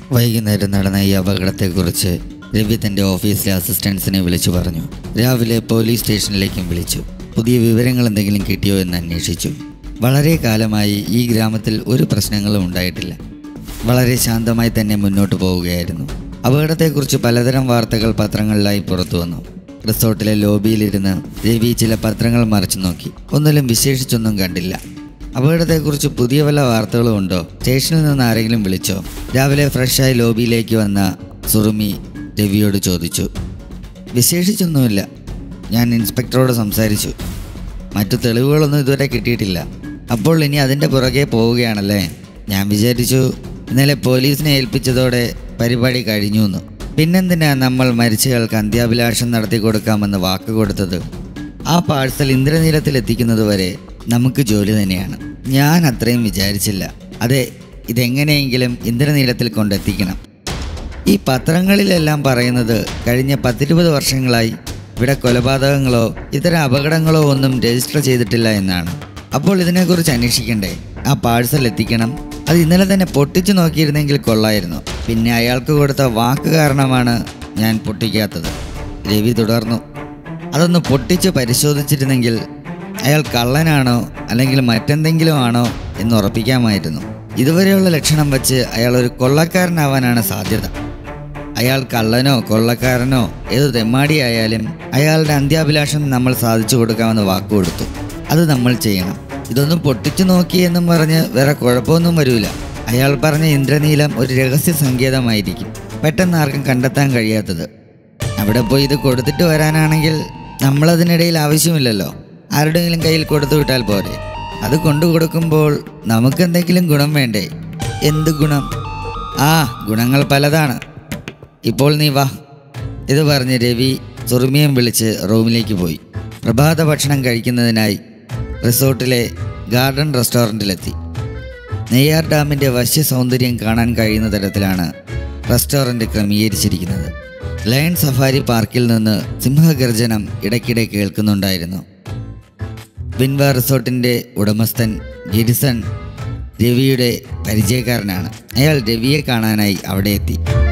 വൈകുന്നേരം നടന്ന ഈ അപകടത്തെക്കുറിച്ച് രവി തൻ്റെ ഓഫീസിലെ അസിസ്റ്റൻസിനെ വിളിച്ചു പറഞ്ഞു രാവിലെ പോലീസ് സ്റ്റേഷനിലേക്കും വിളിച്ചു പുതിയ വിവരങ്ങൾ എന്തെങ്കിലും കിട്ടിയോ എന്ന് അന്വേഷിച്ചു വളരെ കാലമായി ഈ ഗ്രാമത്തിൽ ഒരു പ്രശ്നങ്ങളും ഉണ്ടായിട്ടില്ല വളരെ ശാന്തമായി തന്നെ മുന്നോട്ട് പോവുകയായിരുന്നു അപകടത്തെക്കുറിച്ച് പലതരം വാർത്തകൾ പത്രങ്ങളിലായി പുറത്തു വന്നു റിസോർട്ടിലെ ലോബിയിലിരുന്ന് രവി ചില പത്രങ്ങൾ മറിച്ചു നോക്കി ഒന്നിലും വിശേഷിച്ചൊന്നും കണ്ടില്ല അപകടത്തെക്കുറിച്ച് പുതിയ വല്ല വാർത്തകളും ഉണ്ടോ സ്റ്റേഷനിൽ നിന്ന് ആരെങ്കിലും വിളിച്ചോ രാവിലെ ഫ്രഷായി ലോബിയിലേക്ക് വന്ന സുറുമി രവിയോട് ചോദിച്ചു വിശേഷിച്ചൊന്നുമില്ല ഞാൻ ഇൻസ്പെക്ടറോട് സംസാരിച്ചു മറ്റു തെളിവുകളൊന്നും ഇതുവരെ കിട്ടിയിട്ടില്ല അപ്പോൾ ഇനി അതിൻ്റെ പുറകെ പോവുകയാണല്ലേ ഞാൻ വിചാരിച്ചു ഇന്നലെ പോലീസിനെ ഏൽപ്പിച്ചതോടെ പരിപാടി കഴിഞ്ഞു എന്ന് പിന്നെന്തിനാ നമ്മൾ മരിച്ചയാൾക്ക് അന്ത്യാഭിലാഷം നടത്തി കൊടുക്കാമെന്ന് വാക്ക് കൊടുത്തത് ആ പാഴ്സൽ ഇന്ദ്രനീലത്തിൽ എത്തിക്കുന്നത് വരെ നമുക്ക് ജോലി തന്നെയാണ് ഞാൻ അത്രയും വിചാരിച്ചില്ല അതെ ഇതെങ്ങനെയെങ്കിലും ഇന്ദ്രനീലത്തിൽ കൊണ്ടെത്തിക്കണം ഈ പത്രങ്ങളിലെല്ലാം പറയുന്നത് കഴിഞ്ഞ പത്തിരുപത് വർഷങ്ങളായി ഇവിടെ കൊലപാതകങ്ങളോ ഇത്തരം അപകടങ്ങളോ ഒന്നും രജിസ്റ്റർ ചെയ്തിട്ടില്ല എന്നാണ് അപ്പോൾ ഇതിനെക്കുറിച്ച് അന്വേഷിക്കണ്ടേ ആ പാഴ്സൽ എത്തിക്കണം അത് ഇന്നലെ തന്നെ പൊട്ടിച്ചു നോക്കിയിരുന്നെങ്കിൽ കൊള്ളായിരുന്നു പിന്നെ അയാൾക്ക് കൊടുത്ത വാക്ക് കാരണമാണ് ഞാൻ പൊട്ടിക്കാത്തത് രവി തുടർന്നു അതൊന്ന് പൊട്ടിച്ച് പരിശോധിച്ചിരുന്നെങ്കിൽ അയാൾ കള്ളനാണോ അല്ലെങ്കിൽ മറ്റെന്തെങ്കിലും ആണോ എന്ന് ഉറപ്പിക്കാമായിരുന്നു ഇതുവരെയുള്ള ലക്ഷണം വെച്ച് അയാൾ ഒരു കൊള്ളക്കാരനാവാനാണ് സാധ്യത അയാൾ കള്ളനോ കൊള്ളക്കാരനോ ഏത് തെമ്മാടിയായാലും അയാളുടെ അന്ത്യാഭിലാഷം നമ്മൾ സാധിച്ചു കൊടുക്കാമെന്ന് വാക്ക് കൊടുത്തു അത് നമ്മൾ ചെയ്യണം ഇതൊന്നും പൊട്ടിച്ചു നോക്കി എന്നും പറഞ്ഞ് വേറെ കുഴപ്പമൊന്നും വരില്ല അയാൾ പറഞ്ഞ ഇന്ദ്രനീലം ഒരു രഹസ്യ സങ്കേതമായിരിക്കും പെട്ടെന്ന് ആർക്കും കണ്ടെത്താൻ കഴിയാത്തത് അവിടെ പോയി ഇത് കൊടുത്തിട്ട് വരാനാണെങ്കിൽ നമ്മളതിനിടയിൽ ആവശ്യമില്ലല്ലോ ആരുടെയെങ്കിലും കയ്യിൽ കൊടുത്തു വിട്ടാൽ പോരെ അത് കൊണ്ടു കൊടുക്കുമ്പോൾ നമുക്കെന്തെങ്കിലും ഗുണം വേണ്ടേ എന്ത് ഗുണം ആ ഗുണങ്ങൾ പലതാണ് ഇപ്പോൾ നീ വാ ഇത് പറഞ്ഞ് രവി സുറുമിയം വിളിച്ച് റൂമിലേക്ക് പോയി പ്രഭാത ഭക്ഷണം കഴിക്കുന്നതിനായി റിസോർട്ടിലെ ഗാർഡൻ റെസ്റ്റോറൻറ്റിലെത്തി നെയ്യാർ ഡാമിൻ്റെ വശ്യ സൗന്ദര്യം കാണാൻ കഴിയുന്ന തരത്തിലാണ് റെസ്റ്റോറൻറ്റ് ക്രമീകരിച്ചിരിക്കുന്നത് ലയൺ സഫാരി പാർക്കിൽ നിന്ന് സിംഹഗർജനം ഇടയ്ക്കിടെ കേൾക്കുന്നുണ്ടായിരുന്നു ബിൻവ റിസോർട്ടിൻ്റെ ഉടമസ്ഥൻ ഗിരിസൺ രവിയുടെ പരിചയക്കാരനാണ് അയാൾ രവിയെ കാണാനായി അവിടെ എത്തി